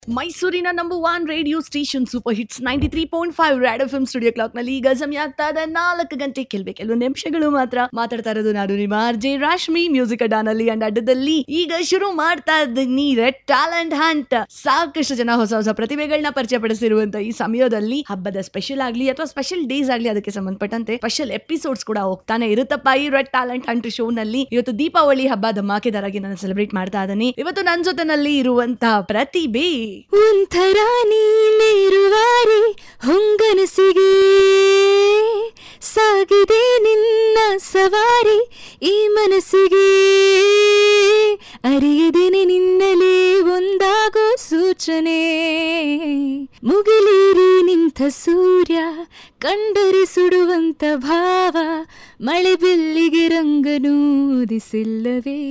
ಮೈಸೂರಿನ number one radio station super hits ninety three point five Red F M studio clock ನಲ್ಲಿ ಈಗ ಸಮಯ ಆಗ್ತಾ ಇದೆ ನಾಲ್ಕು ಗಂಟೆ ಕೆಲವೇ ಕೆಲವು ನಿಮಿಷಗಳು ಮಾತ್ರ ಮಾತಾಡ್ತಾ ಇರೋದು ನಾನು ನಿಮ್ಮ ಆರ್ ಜೆ ರಾಶ್ಮಿ ಮ್ಯೂಸಿಕ್ ಅಡ್ಡಾನಲ್ಲಿ ಅಂಡ್ ಅಡ್ಡದಲ್ಲಿ ಈಗ ಶುರು ಮಾಡ್ತಾ ಇದ್ದೀನಿ ರೆಡ್ ಟ್ಯಾಲೆಂಟ್ ಹಂಟ್ ಸಾಕಷ್ಟು ಜನ ಹೊಸ ಹೊಸ ಪ್ರತಿಭೆಗಳನ್ನ ಪರಿಚಯ ಪಡಿಸಿರುವಂತ ಈ ಸಮಯದಲ್ಲಿ ಹಬ್ಬದ ಸ್ಪೆಷಲ್ ಆಗ್ಲಿ ಅಥವಾ ಸ್ಪೆಷಲ್ ಡೇಸ್ ಆಗ್ಲಿ ಅದಕ್ಕೆ ಸಂಬಂಧಪಟ್ಟಂತೆ ಸ್ಪೆಷಲ್ ಎಪಿಸೋಡ್ಸ್ ಕೂಡ ಹೋಗ್ತಾನೆ ಇರುತ್ತಪ್ಪ ಈ ರೆಡ್ ಟ್ಯಾಲೆಂಟ್ ಹಂಟ್ ಶೋ ನಲ್ಲಿ ಇವತ್ತು ದೀಪಾವಳಿ ಹಬ್ಬ ಧಮಾಕೆದಾರಾಗಿ ನಾನು ಸೆಲೆಬ್ರೇಟ್ ಮಾಡ್ತಾ ಇದ್ದೀನಿ ಇವತ್ತು ನನ್ನ ಜೊತೆನಲ್ಲಿ ಇರುವಂತಹ ಪ್ರತಿಭೆ ಒಂಥರ ನೀರುವಾರಿ ಹೊಂಗನಸಿಗೆ ಸಾಗಿದೆ ನಿನ್ನ ಸವಾರಿ ಈ ಮನಸ್ಸಿಗೆ ಅರಿಯದೇನೆ ನಿನ್ನಲೇ ಒಂದಾಗೋ ಸೂಚನೆ ಮುಗಿಲೇರಿ ನಿಂತ ಸೂರ್ಯ ಕಂಡರೆ ಸುಡುವಂತ ಭಾವ ಮಳೆ ಬೆಲ್ಲಿಗೆ ರಂಗನೂದಿಸಿಲ್ಲವೇ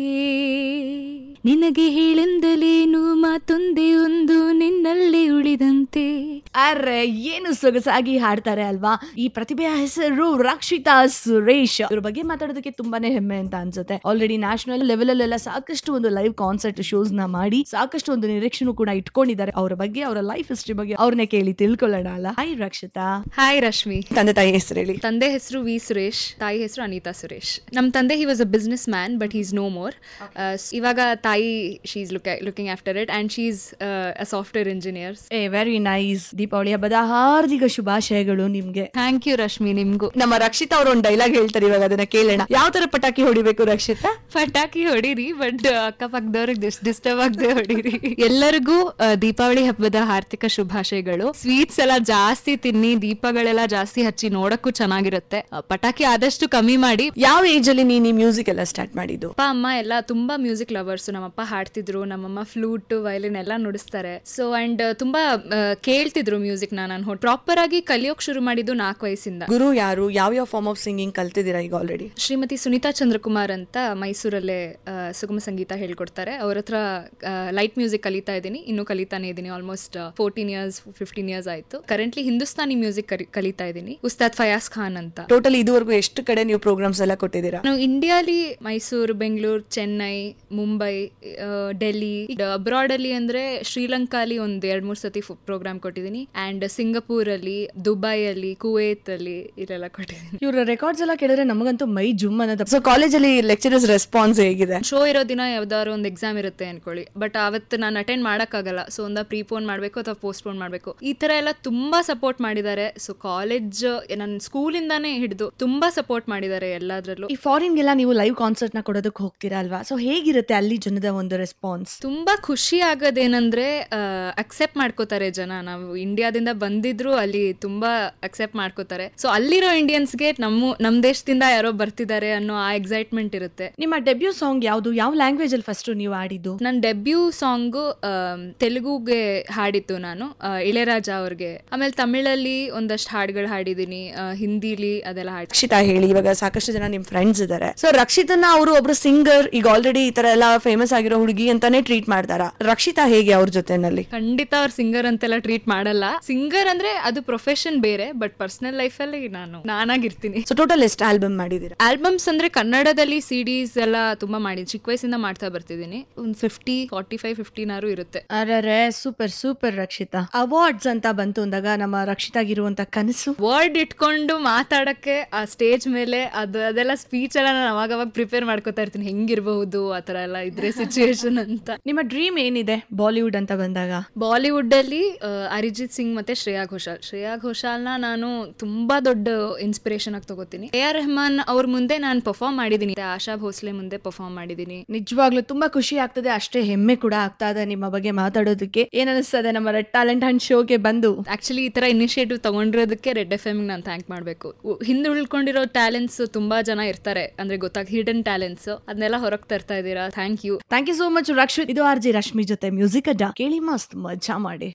ನಿನಗೆ ಹೇಳೆಂದಲೇನು ಮಾತೊಂದೇ ಒಂದು ನಿನ್ನಲ್ಲೇ ಉಳಿದಂತೆ ಅರೆ ಏನು ಸೊಗಸಾಗಿ ಹಾಡ್ತಾರೆ ಅಲ್ವಾ ಈ ಪ್ರತಿಭೆಯ ಹೆಸರು ರಕ್ಷಿತಾ ಸುರೇಶ್ ಇವ್ರ ಬಗ್ಗೆ ಮಾತಾಡೋದಕ್ಕೆ ತುಂಬಾನೇ ಹೆಮ್ಮೆ ಅಂತ ಅನ್ಸುತ್ತೆ ಆಲ್ರೆಡಿ ನ್ಯಾಷನಲ್ ಲೆವೆಲ್ ಅಲ್ಲೆಲ್ಲ ಸಾಕಷ್ಟು ಒಂದು ಲೈವ್ ಕಾನ್ಸರ್ಟ್ ಶೋಸ್ ನ ಮಾಡಿ ಸಾಕಷ್ಟು ಒಂದು ನಿರೀಕ್ಷೆನೂ ಕೂಡ ಇಟ್ಕೊಂಡಿದ್ದಾರೆ ಅವರ ಬಗ್ಗೆ ಅವರ ಲೈಫ್ ಹಿಸ್ಟ್ರಿ ಬಗ್ಗೆ ಅವ್ರನ್ನೇ ಕೇಳಿ ತಿಳ್ಕೊಳ್ಳೋಣ ಅಲ್ಲ ಹಾಯ್ ರಕ್ಷಿತಾ ಹಾಯ್ ರಶ್ಮಿ ತಂದೆ ತಾಯಿ ಹೆಸರು ಹೇಳಿ ತಂದೆ ಹೆಸರು ವಿ ಸುರೇಶ್ ತಾಯಿ ಹೆಸರು ಅನಿತಾ ಸುರೇಶ್ ನಮ್ಮ ತಂದೆ he was a businessman but is no more ಇವಾಗ ತಾಯಿ she's looking after it and she's a software engineers a very nice Deepavali ಹಬ್ಬದ ಹಾರ್ದಿಕ ಶುಭಾಶಯಗಳು ನಿಮ್ಗೆ ಥ್ಯಾಂಕ್ ಯು ರಶ್ಮಿ ನಿಮ್ಗೂ ನಮ್ಮ ರಕ್ಷಿತಾ ಅವ್ರ ಒಂದು ಡೈಲಾಗ್ ಹೇಳ್ತಾರೆ ಇವಾಗ ಅದನ್ನ ಕೇಳೋಣ ಯಾವ ತರ ಪಟಾಕಿ ಹೊಡಿಬೇಕು ರಕ್ಷಿತಾ ಪಟಾಕಿ ಹೊಡೀರಿ ಬಟ್ ಅಕ್ಕಪಕ್ಕದವ್ರಿಗೆ ಡಿಸ್ಟರ್ಬ್ ಆಗದೆ ಹೊಡೀರಿ ಎಲ್ಲರಿಗೂ ಆ, ದೀಪಾವಳಿ ಹಬ್ಬದ ಆರ್ಥಿಕ ಶುಭಾಶಯಗಳು ಸ್ವೀಟ್ಸ್ ಎಲ್ಲ ಜಾಸ್ತಿ ತಿನ್ನಿ ದೀಪಗಳೆಲ್ಲ ಜಾಸ್ತಿ ಹಚ್ಚಿ ನೋಡಕ್ಕೂ ಚೆನ್ನಾಗಿರುತ್ತೆ ಆ, ಪಟಾಕಿ ಆದಷ್ಟು ಕಮ್ಮಿ ಮಾಡಿ ಯಾವ ಏಜ್ ಅಲ್ಲಿ ನೀನ್ ಈ ಮ್ಯೂಸಿಕ್ ಎಲ್ಲ ಸ್ಟಾರ್ಟ್ ಮಾಡಿದ್ದು ಅಪ್ಪ ಅಮ್ಮ ಎಲ್ಲ ತುಂಬಾ ಮ್ಯೂಸಿಕ್ ಲವರ್ಸ್ ನಮ್ಮಪ್ಪ ಹಾಡ್ತಿದ್ರು ನಮ್ಮಮ್ಮ ಫ್ಲೂಟ್ ವಯಲಿನ್ ಎಲ್ಲ ನುಡಿಸ್ತಾರೆ ಸೊ ಅಂಡ್ ತುಂಬಾ ಆ, ಕೇಳ್ತಿದ್ರು ಮ್ಯೂಸಿಕ್ ನಾನು ಪ್ರಾಪರ್ ಆಗಿ ಕಲಿಯೋಕ್ ಶುರು ಮಾಡಿದ್ದು ನಾಲ್ಕು ವಯಸ್ಸಿಂದ ಗುರು ಯಾರು ಯಾವ ಯಾವ ಫಾರ್ಮ್ ಆಫ್ ಸಿಂಗಿಂಗ್ ಕಲ್ತಿದ್ದೀರಾ ಈಗ ಆಲ್ರೆಡಿ ಶ್ರೀಮತಿ ಸುನೀತಾ ಚಂದ್ರಕುಮಾರ್ ಅಂತ ಮೈಸೂರಲ್ಲೇ ಆ, ಸುಗಮ ಸಂಗೀತ ಹೇಳ್ಕೊಡ್ತಾರೆ ಅವ್ರ ಹತ್ರ ಲೈಟ್ ಮ್ಯೂಸಿಕ್ ಕಲಿತಾ ಇದ್ದೀನಿ ಇನ್ನೂ ಕಲಿತಾನೆ ಇದ್ದೀನಿ almost fourteen years fifteen years ಆಯ್ತು ಕರೆಂಟ್ಲಿ ಹಿಂದೂಸ್ತಾನಿ ಮ್ಯೂಸಿಕ್ ಕಲಿತಾ ಇದ್ದೀನಿ ಉಸ್ತಾದ್ ಫಯಾಸ್ ಖಾನ್ ಅಂತ ಟೋಟಲ್ ಇದುವರೆಗೂ ಎಷ್ಟು ಕಡೆ ನೀವು ಪ್ರೋಗ್ರಾಮ್ಸ್ ಎಲ್ಲ ಕೊಟ್ಟಿದ್ದೀರಾ ನಾವು ಇಂಡಿಯಾಲಿ ಮೈಸೂರು ಬೆಂಗಳೂರು ಚೆನ್ನೈ ಮುಂಬೈ ಆ, ಡೆಲ್ಲಿ ಅಬ್ರಾಡ್ ಅಲ್ಲಿ ಅಂದ್ರೆ ಶ್ರೀಲಂಕಾಲಿ ಒಂದ್ ಎರಡ್ ಮೂರ್ ಸತಿ ಪ್ರೋಗ್ರಾಮ್ ಕೊಟ್ಟಿದ್ದೀನಿ ಅಂಡ್ ಸಿಂಗಪೂರ್ ಅಲ್ಲಿ ದುಬೈ ಅಲ್ಲಿ ಕುವೈತ್ ಅಲ್ಲಿ ಇಲ್ಲೆಲ್ಲ ಕೊಟ್ಟಿದ್ದೀನಿ ಇವ್ರ ರೆಕಾರ್ಡ್ಸ್ ಎಲ್ಲ ಕೇಳಿದ್ರೆ ನಮಗಂತೂ ಮೈ ಜುಮ್ ಅನ್ನೋದು ಸೊ ಕಾಲೇಜಲ್ಲಿ ಲೆಕ್ಚರರ್ಸ್ ರೆಸ್ಪಾನ್ಸ್ ಹೇಗಿದೆ ಶೋ ಇರೋ ದಿನ ಯಾವ್ದಾದ್ರು ಒಂದು ಎಕ್ಸಾಮ್ ಇರುತ್ತೆ ಅನ್ಕೊಳ್ಳಿ ಬಟ್ ಅವತ್ತು ನಾನು ಅಟೆಂಡ್ ಮಾಡೋಕ್ಕಾಗಲ್ಲ ಸೊ ಒಂದ ಪ್ರೀಪೋನ್ ಮಾಡಬೇಕು ಅಥವಾ ಪೋಸ್ಟ್ಪೋನ್ ಮಾಡಬೇಕು ಈ ತರ ಎಲ್ಲ ತುಂಬಾ ಸಪೋರ್ಟ್ ಮಾಡಿದ್ದಾರೆ ಸೊ ಕಾಲೇಜ್ ನನ್ನ ಸ್ಕೂಲಿಂದಾನೇ ಹಿಡಿದು ತುಂಬಾ ಸಪೋರ್ಟ್ ಮಾಡಿದ್ದಾರೆ ಎಲ್ಲಾದ್ರಲ್ಲೂ ಈ ಫಾರಿನ್ಗೆಲ್ಲ ನೀವು ಲೈವ್ ಕಾನ್ಸರ್ಟ್ ನ ಕೊಡೋದಕ್ಕೆ ಹೋಗ್ತೀರಾ ಅಲ್ವಾ ಸೊ ಹೇಗಿರುತ್ತೆ ಅಲ್ಲಿ ಜನದ ಒಂದು ರೆಸ್ಪಾನ್ಸ್ ತುಂಬಾ ಖುಷಿ ಆಗೋದೇನಂದ್ರೆ ಅಕ್ಸೆಪ್ಟ್ ಮಾಡ್ಕೋತಾರೆ ಜನ ನಾವು ಇಂಡಿಯಾದಿಂದ ಬಂದಿದ್ರು ಅಲ್ಲಿ ತುಂಬಾ ಅಕ್ಸೆಪ್ಟ್ ಮಾಡ್ಕೋತಾರೆ ಸೊ ಅಲ್ಲಿರೋ ಇಂಡಿಯನ್ಸ್ಗೆ ನಮ್ಮ ನಮ್ ದೇಶದಿಂದ ಯಾರೋ ಬರ್ತಿದ್ದಾರೆ ಅನ್ನೋ ಆ ಎಕ್ಸೈಟ್ಮೆಂಟ್ ಇರುತ್ತೆ ನಿಮ್ಮ ಡೆಬ್ಯೂ ಸಾಂಗ್ ಯಾವುದು ಯಾವ ಲ್ಯಾಂಗ್ವೇಜ್ ಅಲ್ಲಿ ಫಸ್ಟ್ ನೀವು ಆಡಿದ್ದು ನನ್ನ ಡೆಬ್ಯೂ ಸಾಂಗು ತೆಲುಗುಗೆ ಹಾಡಿತ್ತು ನಾನು ಆ, ಇಳೆರಾಜ ಅವ್ರಿಗೆ ಆಮೇಲೆ ತಮಿಳಲ್ಲಿ ಒಂದಷ್ಟು ಹಾಡುಗಳು ಹಾಡಿದ್ದೀನಿ ಆ, ಹಿಂದಿಲಿ ಅದೆಲ್ಲ ಹಾಡಿ ರಕ್ಷಿತಾ ಹೇಳಿ ಇವಾಗ ಸಾಕಷ್ಟು ಜನ ನಿಮ್ ಫ್ರೆಂಡ್ಸ್ ಇದಾರೆ ಸೊ ರಕ್ಷಿತನ ಅವರು ಒಬ್ರು ಸಿಂಗರ್ ಈಗ ಆಲ್ರೆಡಿ ಈ ತರ ಎಲ್ಲ ಫೇಮಸ್ ಆಗಿರೋ ಹುಡುಗಿ ಅಂತಾನೆ ಟ್ರೀಟ್ ಮಾಡ್ತಾರ ರಕ್ಷಿತಾ ಹೇಗೆ ಅವ್ರ ಜೊತೆನಲ್ಲಿ ಖಂಡಿತ ಅವ್ರು ಸಿಂಗರ್ ಅಂತೆಲ್ಲ ಟ್ರೀಟ್ ಮಾಡಲ್ಲ ಸಿಂಗರ್ ಅಂದ್ರೆ ಅದು ಪ್ರೊಫೆಷನ್ ಬೇರೆ ಬಟ್ ಪರ್ಸನಲ್ ಲೈಫಲ್ಲಿ ನಾನು ನಾನಾಗಿರ್ತೀನಿ ಸೊ ಟೋಟಲ್ ಎಷ್ಟು ಆಲ್ಬಮ್ ಮಾಡಿದೀರಾ ಆಲ್ಬಮ್ಸ್ ಅಂದ್ರೆ ಕನ್ನಡದಲ್ಲಿ ಸಿಡೀಸ್ ಎಲ್ಲ ತುಂಬಾ ಮಾಡಿ ಚಿಕ್ಕ ವಯಸ್ಸಿಂದ ಮಾಡ್ತಾ ಬರ್ತಿದ್ದೀನಿ ಒಂದು ಫಿಫ್ಟಿ ಫಾರ್ಟಿ ಫೈವ್ ಫಿಫ್ಟೀನಾರು ಇರುತ್ತೆ ಅರೆ ಸೂಪರ್ ಸೂಪರ್ ರಕ್ಷಿತಾ ಅವಾರ್ಡ್ಸ್ ಅಂತ ಬಂತು ಅಂದಾಗ ನಮ್ಮ ರಕ್ಷಿತಾಗಿರುವಂತ ಕನಸು ವರ್ಡ್ ಇಟ್ಕೊಂಡು ಮಾತಾಡಕ್ಕೆ ಆ ಸ್ಟೇಜ್ ಮೇಲೆ ಅದು ಅದೆಲ್ಲ ಸ್ಪೀಚ್ ಎಲ್ಲ ನಾನು ಅವಾಗ ಅವಾಗ ಪ್ರಿಪೇರ್ ಮಾಡ್ಕೋತಾ ಇರ್ತೀನಿ ಹೆಂಗಿರಬಹುದು ಆ ಥರ ಎಲ್ಲ ಇದ್ರೆ ಸಿಚುವೇಶನ್ ಅಂತ ನಿಮ್ಮ ಡ್ರೀಮ್ ಏನಿದೆ ಬಾಲಿವುಡ್ ಅಂತ ಬಂದಾಗ ಬಾಲಿವುಡ್ ಅಲ್ಲಿ ಆ, ಅರಿಜಿತ್ ಸಿಂಗ್ ಮತ್ತೆ ಶ್ರೇಯಾ ಘೋಷಾಲ್ ಶ್ರೇಯಾ ಘೋಷಾಲ್ನ ನಾನು ತುಂಬಾ ದೊಡ್ಡ ಇನ್ಸ್ಪಿರೇಷನ್ ಆಗಿ ತಗೋತೀನಿ ಎ ಆರ್ ರೆಹಮಾನ್ ಅವ್ರ ಮುಂದೆ ನಾನು ಪರ್ಫಾರ್ಮ್ ಮಾಡಿದ್ದೀನಿ ಆಶಾ ಭೋಸ್ಲೆ ಮುಂದೆ ಪರ್ಫಾರ್ಮ್ ಮಾಡಿದ್ದೀನಿ ನಿಜವಾಗ್ಲೂ ತುಂಬಾ ಖುಷಿ ಆಗ್ತದೆ ಅಷ್ಟೇ ಹೆಮ್ಮೆ ಕೂಡ ಆಗ್ತಾ ಇದೆ ನಿಮ್ಮ ಬಗ್ಗೆ ಮಾತಾಡೋದಕ್ಕೆ ಏನ್ ಅನಿಸ್ತದೆ ನಮ್ಮ ರೆಡ್ ಟ್ಯಾಲೆಂಟ್ ಹಂಡ್ ಶೋಗೆ ಬಂದು ಆಕ್ಚುಲಿ ಈ ತರ ಇನಿಷಿಯೇಟಿವ್ ತಗೊಂಡಿರೋದಕ್ಕೆ ರೆಡ್ ಎಫ್ ಎಮ್ ನಾನು ಥ್ಯಾಂಕ್ ಮಾಡಬೇಕು ಹಿಂದೆ ಉಳ್ಕೊಂಡಿರೋ ಟ್ಯಾಲೆಂಟ್ಸ್ ತುಂಬಾ ಜನ ಇರ್ತಾರೆ ಅಂದ್ರೆ ಗೊತ್ತಾಗ ಹಿಡನ್ ಟ್ಯಾಲೆಂಟ್ಸ್ ಅದನ್ನೆಲ್ಲ ಹೊರಗೆ ತರ್ತಾ ಇದ್ದೀರಾ thank you thank you so much Rakshit ಇದು ಆರ್ ಜಿ ರಶ್ಮಿ ಜೊತೆ ಮ್ಯೂಸಿಕ್ ಅಡ್ಡ ಕೇಳಿ ಮಸ್ತ್ ಮಜಾ ಮಾಡಿ